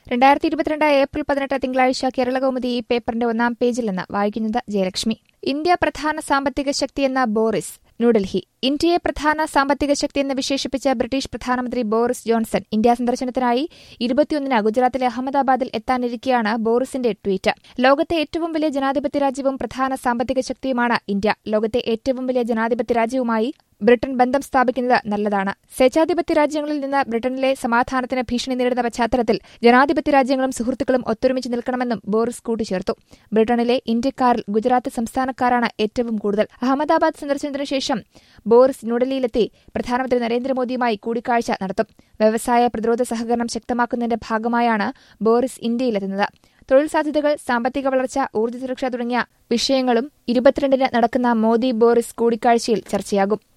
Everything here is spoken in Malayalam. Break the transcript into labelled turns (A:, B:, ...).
A: രണ്ടായിരത്തി ഇരുപത്തിരണ്ട് ഏപ്രിൽ പതിനെട്ട് തിങ്കളാഴ്ച കേരളകൗമുദി ഈ പേപ്പറിന്റെ ഒന്നാം പേജിൽ നിന്ന് വായിക്കുന്നത് ജയലക്ഷ്മി ഇന്ത്യ പ്രധാന സാമ്പത്തിക ശക്തിയെന്ന ബോറിസ് ന്യൂഡൽഹി ഇന്ത്യയെ പ്രധാന സാമ്പത്തിക ശക്തിയെന്ന് വിശേഷിപ്പിച്ച ബ്രിട്ടീഷ് പ്രധാനമന്ത്രി ബോറിസ് ജോൺസൺ ഇന്ത്യ സന്ദർശനത്തിനായി ഇരുപത്തിയൊന്നിന് ഗുജറാത്തിലെ അഹമ്മദാബാദിൽ എത്താനിരിക്കെയാണ് ബോറിസിന്റെ ട്വീറ്റ് ലോകത്തെ ഏറ്റവും വലിയ ജനാധിപത്യ രാജ്യവും പ്രധാന സാമ്പത്തിക ശക്തിയുമാണ് ഇന്ത്യ ലോകത്തെ ഏറ്റവും വലിയ ജനാധിപത്യ രാജ്യവുമായി ബ്രിട്ടൻ ബന്ധം സ്ഥാപിക്കുന്നത് നല്ലതാണ് സ്വേച്ഛാധിപത്യ രാജ്യങ്ങളിൽ നിന്ന് ബ്രിട്ടനിലെ സമാധാനത്തിന് ഭീഷണി നേരിടുന്ന പശ്ചാത്തലത്തിൽ ജനാധിപത്യ രാജ്യങ്ങളും സുഹൃത്തുക്കളും ഒത്തൊരുമിച്ച് നിൽക്കണമെന്നും ബോറിസ് കൂട്ടിച്ചേർത്തു ബ്രിട്ടനിലെ ഇന്ത്യക്കാരിൽ ഗുജറാത്ത് സംസ്ഥാനക്കാരാണ് ഏറ്റവും കൂടുതൽ അഹമ്മദാബാദ് സന്ദർശനത്തിനു ശേഷം ബോറിസ് ന്യൂഡൽഹിയിലെത്തി പ്രധാനമന്ത്രി നരേന്ദ്രമോദിയുമായി കൂടിക്കാഴ്ച നടത്തും വ്യവസായ പ്രതിരോധ സഹകരണം ശക്തമാക്കുന്നതിന്റെ ഭാഗമായാണ് ബോറിസ് ഇന്ത്യയിലെത്തുന്നത് തൊഴിൽ സാധ്യതകൾ സാമ്പത്തിക വളർച്ച ഊർജ്ജ സുരക്ഷ തുടങ്ങിയ വിഷയങ്ങളും ഇരുപത്തിരണ്ടിന് നടക്കുന്ന മോദി ബോറിസ് കൂടിക്കാഴ്ചയിൽ ചർച്ചയാകും